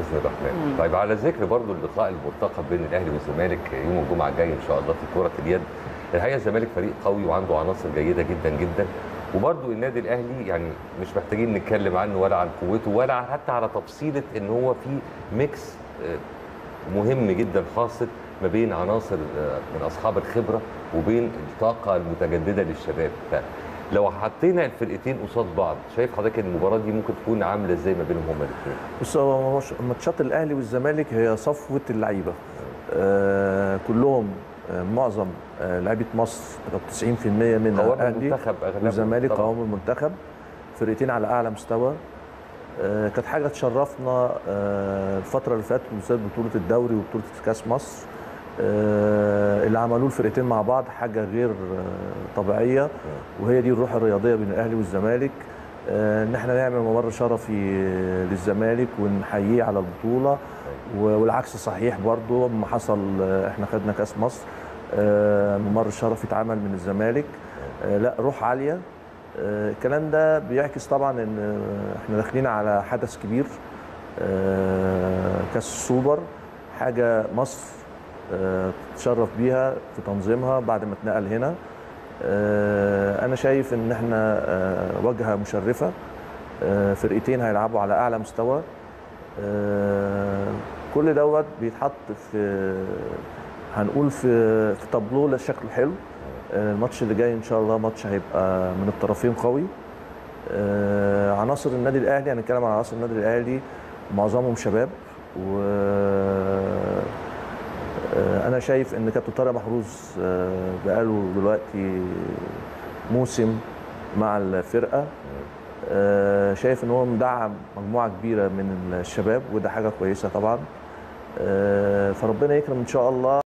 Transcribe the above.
باذن الرحمن طيب على ذكر برضو اللقاء المرتقب بين الاهلي والزمالك يوم الجمعه الجاي ان شاء الله في كره اليد الحقيقه الزمالك فريق قوي وعنده عناصر جيده جدا جدا وبرضو النادي الاهلي يعني مش محتاجين نتكلم عنه ولا عن قوته ولا حتى على تفصيله ان هو في ميكس آه، مهم جدا خاصه ما بين عناصر آه، من اصحاب الخبره وبين الطاقه المتجدده للشباب فلو حطينا الفرقتين قصاد بعض شايف حضرتك ان المباراه دي ممكن تكون عامله ازاي ما بينهم هما الاثنين بص هو مش- ماتشات الاهلي والزمالك هي صفوه اللعيبه آه كلهم آه معظم آه لعيبه مصر لو 90% من قوام الاهلي المنتخب اغلبهم والزمالك طبعاً. قوام المنتخب فرقتين على اعلى مستوى آه كانت حاجه تشرفنا آه الفتره اللي فاتت بالذات بطوله الدوري وبطوله كاس مصر آه اللي عملوه الفرقتين مع بعض حاجه غير آه طبيعيه وهي دي الروح الرياضيه بين الاهلي والزمالك آه، ان احنا نعمل ممر شرفي آه، للزمالك ونحييه على البطوله و- والعكس صحيح برضو لما حصل آه، احنا خدنا كاس مصر آه، ممر شرفي اتعمل من الزمالك آه، لا روح عاليه آه، الكلام ده بيعكس طبعا ان آه، احنا داخلين على حدث كبير آه، كاس السوبر حاجه مصر آه، تتشرف بيها في تنظيمها بعد ما اتنقل هنا آه، انا شايف ان احنا آه، واجهه مشرفه آه، فرقتين هيلعبوا على اعلى مستوى آه، كل دوت بيتحط في هنقول في في تابلو شكله حلو آه، الماتش اللي جاي ان شاء الله ماتش هيبقى من الطرفين قوي آه، عناصر النادي الاهلي هنتكلم عن عناصر النادي الاهلي معظمهم شباب و آه، انا شايف ان كابتن طارق محروس آه، بقاله دلوقتي موسم مع الفرقه آه، شايف ان هو مدعم مجموعه كبيره من الشباب وده حاجه كويسه طبعا آه، فربنا يكرم ان شاء الله